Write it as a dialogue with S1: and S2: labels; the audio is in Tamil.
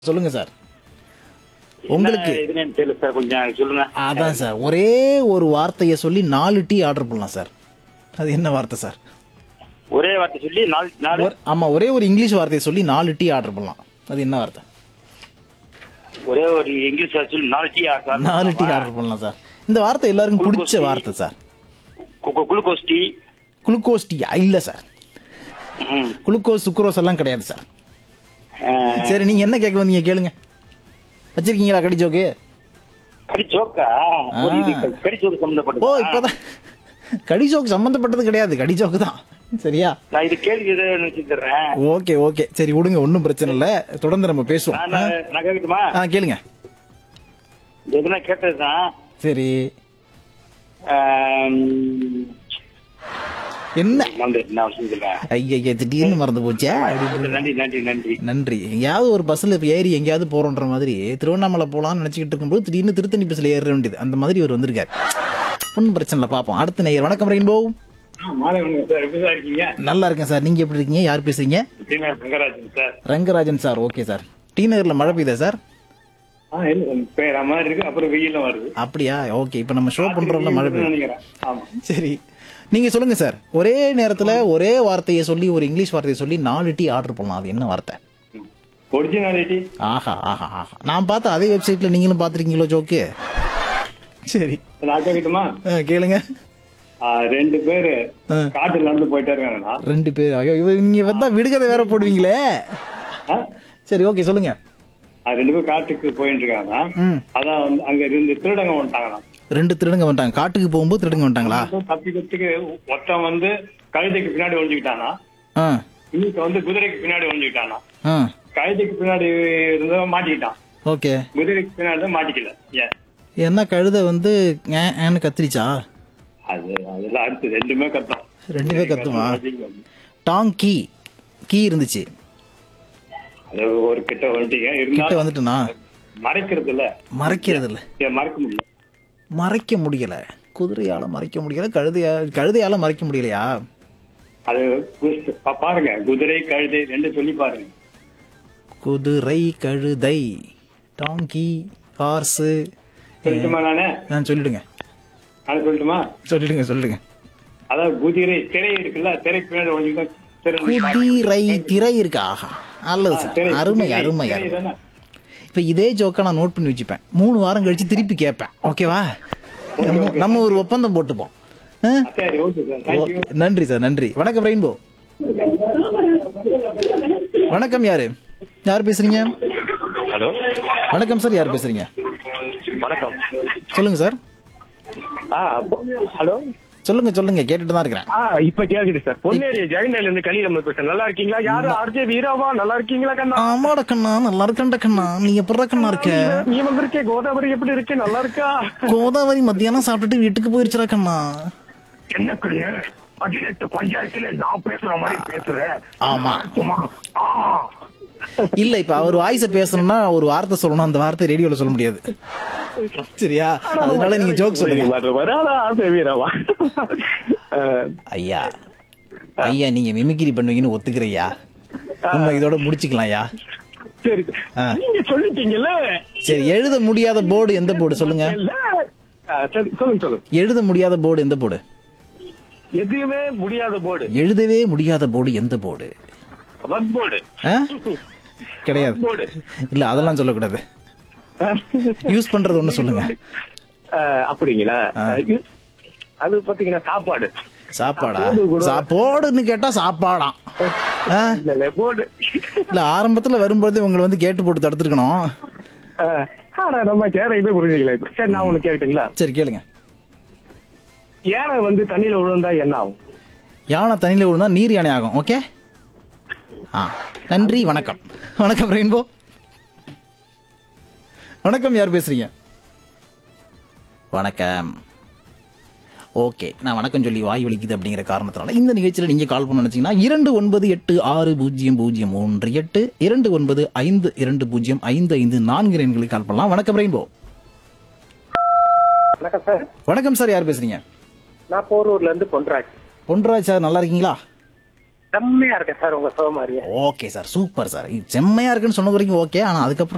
S1: சொல்லுங்க சார் உங்களுக்கு
S2: என்ன இதுன்னு தெரியல சார் கொஞ்சம் சொல்லுங்க
S1: அதான் சார் ஒரே ஒரு வார்த்தையை சொல்லி நாலு டீ ஆர்டர் பண்ணலாம் சார் அது என்ன வார்த்தை சார்
S2: ஒரே வார்த்தை சொல்லி நாலு நாலு
S1: ஒரு- ஆமா ஒரே ஒரு இங்கிலீஷ் வார்த்தையை சொல்லி நாலு டீ ஆர்டர் பண்ணலாம் அது என்ன வார்த்தை
S2: ஒரே ஒரு இங்கிலீஷ் வார்த்தை சொல்லி நாலு டீ ஆர்டர்
S1: நாலு டீ ஆர்டர் பண்ணலாம் சார் இந்த வார்த்தை எல்லாருக்கும் பிடிச்ச வார்த்தை sir
S2: glucose tea
S1: glucose tea இல்ல சார்
S2: ம்.
S1: குளுக்கோஸ் சுக்ரோஸ் எல்லாம் கிடையாது சார்
S2: அஹ்,
S1: சரி நீங்க என்ன கேட்க வந்தீங்க கேளுங்க வச்சிருக்கீங்களா கடி ஜோக்கு
S2: கடி சோக்கா ஒரு இது கடி சோக்கு
S1: ஓ
S2: சம்பந்தப்பட்டது
S1: இப்பதான் கடி ஜோக்கு சம்பந்தப்பட்டது கிடையாது கடி ஜோக்கு தான் சரியா
S2: நான் இது கேள்வி இதை நினைச்சுக்கிறேன்
S1: ஓகே ஓகே சரி விடுங்க ஒன்றும் பிரச்சனை இல்லை தொடர்ந்து நம்ம பேசுவோம்
S2: நான் நான் நான் கேட்கட்டுமா
S1: ஆ கேளுங்க
S2: எதுனா கேட்டதுதான்
S1: சரி
S2: ஆம்,
S1: என்ன
S2: வந்து நான் சொல்லுங்களேன்
S1: ஐயா திடீர்னு மறந்து போச்சே
S2: நன்றி நன்றி நன்றி
S1: நன்றி எங்கேயாவது ஒரு பஸ்ஸில் இப்போ ஏறி எங்கேயாவது போகிறோன்ற மாதிரி திருவண்ணாமலை போகலாம்னு நினச்சிக்கிட்டு இருக்கும்போது திடீர்னு திருத்தணி பஸ்ஸில் ஏற வேண்டியது அந்த மாதிரி இவர் வந்திருக்காரு ஒன்றும் பிரச்சனை இல்லை பார்ப்போம் அடுத்த நேயர் வணக்கம் ரெயின்போ
S2: மாலை வணக்கம் சார் எப்படி சார் இருக்கீங்க
S1: நல்லா இருக்கேன் சார் நீங்கள் எப்படி இருக்கீங்க யார் பேசுறீங்க
S2: senior Rangarajan sir
S1: Rangarajan sir okay sir T நகரில் மழை பெய்யுதா சார்
S2: ஆ இல்ல பேர மாதிரி இருக்கு அப்புறம் வெயிலும் வருது
S1: அப்படியா ஓகே இப்போ நம்ம ஷோ பண்ணுறோம்ல மழை பெய்யுது
S2: நினைக்கிறேன் ஆமா
S1: சரி நீங்க சொல்லுங்க சார் ஒரே நேரத்துல ஒரே வார்த்தையை சொல்லி ஒரு இங்கிலீஷ் வார்த்தையை சொல்லி நாலு டீ ஆர்டர் பண்ணலாம் அது என்ன வார்த்தை
S2: ஒரிஜினாலிட்டி
S1: ஆஹா ஆஹா ஆஹா நான் பார்த்த அதே வெப்சைட்ல நீங்களும் பார்த்துருக்கீங்களோ ஜோக்கு சரி
S2: நான் கேட்கட்டுமா
S1: ஆ, கேளுங்க
S2: ஆ, ரெண்டு பேரு
S1: ஆ.
S2: காட்டுல நடந்து போயிட்டே இருக்காங்கண்ணா
S1: ரெண்டு பேர் ஐயோ இவ நீங்க வந்தா விடுகதை வேற போடுவீங்களே
S2: ஆ?
S1: சரி ஓகே சொல்லுங்க
S2: ஆ, ரெண்டு பேரும் காட்டுக்கு போயிட்டு இருக்காங்க
S1: ம்
S2: அதான் வந்து அங்க இருந்து திருடங்க வந்துட்டாங்கண்ணா
S1: ரெண்டு திருடங்க வந்துட்டாங்க காட்டுக்கு போகும்போது திருடங்க வந்துட்டாங்களா
S2: தப்பிக்கிறதுக்கு ஒருத்தன் வந்து கழுதைக்கு பின்னாடி ஒழிஞ்சுக்கிட்டானா
S1: ஆ
S2: இன்னைக்கு வந்து குதிரைக்கு பின்னாடி ஒழிஞ்சுக்கிட்டானா
S1: ஆ
S2: கழுதைக்கு பின்னாடி இருந்தவன் மாட்டிக்கிட்டான்
S1: ஓகே
S2: குதிரைக்கு பின்னாடி தான் மாட்டிக்கல ஏன்
S1: என்ன கழுதை வந்து ஏ ஏன்னு கத்திரிச்சா
S2: அது அதெல்லாம் அடுத்து ரெண்டுமே கத்தம்
S1: ரெண்டுமே கத்துமா டாங் கீ கீ இருந்துச்சு
S2: அது ஒரு கிட்ட வந்துட்டீங்க
S1: கிட்ட
S2: இருந்தாலும்
S1: வந்துட்டுனா
S2: மறைக்கிறது இல்ல
S1: மறைக்கிறது இல்ல
S2: ஏன் மறைக்க முடியல
S1: மறைக்க முடியல குதிரையால மறைக்க முடியல கழுதையா கழுதையால மறைக்க முடியலையா
S2: அது கு- பா- பாருங்க குதிரை கழுதை ரெண்டு சொல்லி பாருங்க
S1: குதிரை கழுதை டாங்கி ஹார்ஸு
S2: சொல்லட்டுமா நானே
S1: நான் சொல்லிடுங்க
S2: நான் சொல்லட்டுமா
S1: சொல்லிடுங்க சொல்லிடுங்க
S2: அதாவது குதிரை திரை இருக்குல்ல திரைக்கு பின்னாடி ஒழிஞ்சுக்கிட்டா திரை
S1: குதிரை திரை இருக்கா ஆஹா நல்லது சார்
S2: திரை,
S1: அருமை
S2: திரை,
S1: அருமை
S2: திரை
S1: அருமை
S2: தானே?
S1: இப்போ இதே ஜோக்கை நான் நோட் பண்ணி வச்சுப்பேன் மூணு வாரம் கழிச்சு திருப்பி கேட்பேன் ஓகேவா நம்ம- நம்ம ஒரு ஒப்பந்தம் போட்டுப்போம் ஆ?
S2: சரி ஓகே சார் தேங்க்யூ
S1: ஓகே. நன்றி சார் நன்றி வணக்கம் ரெயின்போ வணக்கம் யாரு யார் பேசுறீங்க
S3: ஹலோ
S1: வணக்கம் சார் யார் பேசுறீங்க
S3: வணக்கம்
S1: சொல்லுங்க சார்
S3: ஆ ஹலோ
S1: சொல்லுங்க சொல்லுங்க கேட்டுட்டு தான் இருக்கிறேன்
S3: ஆ இப்ப கேக்குது சார் பொன்னேரி ஜெகன்ல இருந்து கலிதம் பேசுறேன் நல்லா இருக்கீங்களா யாரு ஆர்ஜே வீராவா நல்லா இருக்கீங்களா கண்ணா
S1: ஆமாடா கண்ணா நல்லா இருக்கண்டா கண்ணா நீ எப்படா கண்ணா இருக்க
S3: நீ வந்திருக்கே கோதாவரி எப்படி இருக்கு நல்லா இருக்கா
S1: கோதாவரி மத்தியானம் சாப்பிட்டுட்டு வீட்டுக்கு போயிருச்சுடா கண்ணா
S3: என்ன கிடையா பதினெட்டு பஞ்சாயத்துல நான் பேசுற மாதிரி பேசுறேன்
S1: ஆமா
S3: சும்மா ஆ
S1: இல்ல இப்ப அவர் வாய்ஸ பேசணும்னா ஒரு வார்த்தை சொல்லணும் அந்த வார்த்தை ரேடியோல சொல்ல முடியாது சரியா அதனால நீங்க ஜோக் சொல்லுங்க
S3: வராதா ஆர்ஜே வீராவா
S1: ஐயா ஐயா நீங்க மிமிக்ரி பண்ணுவீங்கன்னு ஒத்துக்கிறையா நம்ம இதோட முடிச்சுக்கலாம் ஐயா
S3: சரி
S1: ஆ.
S3: நீங்க சொல்லிட்டீங்கல்ல
S1: சரி எழுத முடியாத போர்டு எந்த போர்டு சொல்லுங்க
S3: இல்ல ஆ, சரி சொல்லுங்க சொல்லுங்க
S1: எழுத முடியாத போர்டு எந்த போர்டு
S3: எதுவுமே முடியாத போர்டு
S1: எழுதவே முடியாத போர்டு எந்த போர்டு
S3: ஒர்க் போர்டு
S1: ஆ? கிடையாது
S3: போர்டு
S1: இல்ல அதெல்லாம் சொல்லக்கூடாது யூஸ் பண்றது ஒண்ணு சொல்லுங்க
S3: அஹ் அப்படிங்களா இது- அது பாத்தீங்கன்னா சாப்பாடு
S1: சாப்பாடா சாப்பாடுன்னு கேட்டா சாப்பாடாம் ஆ?
S3: இல்ல இல்ல போர்டு
S1: இல்ல ஆரம்பத்துல வரும்போது உங்களை வந்து கேட்டு போட்டு தடுத்துருக்கணும்
S3: அஹ், ஆனா நம்ம கேரையுமே புரிஞ்சுக்கல இப்ப. சரி நான் ஒண்ணு கேட்டுங்களா
S1: சரி கேளுங்க
S3: யானை வந்து தண்ணியில விழுந்தா என்ன ஆகும்
S1: யானை தண்ணியில விழுந்தா நீர் யானை ஆகும் ஓகே ஆ நன்றி வணக்கம் வணக்கம் ரெயின்போ வணக்கம் யார் பேசுறீங்க வணக்கம் ஓகே நான் வணக்கம் சொல்லி வாய் வலிக்குது அப்படிங்கிற காரணத்தினால இந்த நிகழ்ச்சியில் நீங்கள் கால் பண்ண நினைச்சீங்கன்னா இரண்டு ஒன்பது எட்டு ஆறு பூஜ்ஜியம் பூஜ்ஜியம் மூன்று எட்டு இரண்டு ஒன்பது ஐந்து இரண்டு பூஜ்ஜியம் ஐந்து ஐந்து நான்கு எண்களுக்கு கால் பண்ணலாம் வணக்கம் ரெயின்போ
S4: வணக்கம் சார்
S1: வணக்கம் சார் யார் பேசுறீங்க
S4: நான் போரூர்ல இருந்து பொன்ராஜ்
S1: பொன்ராஜ் சார் நல்லா இருக்கீங்களா
S4: செம்மையா இருக்கேன் சார் உங்க சோமாரியா
S1: ஓகே சார் சூப்பர் சார் செம்மையா இருக்குன்னு சொன்ன வரைக்கும் ஓகே ஆனா அதுக்கப்புறம்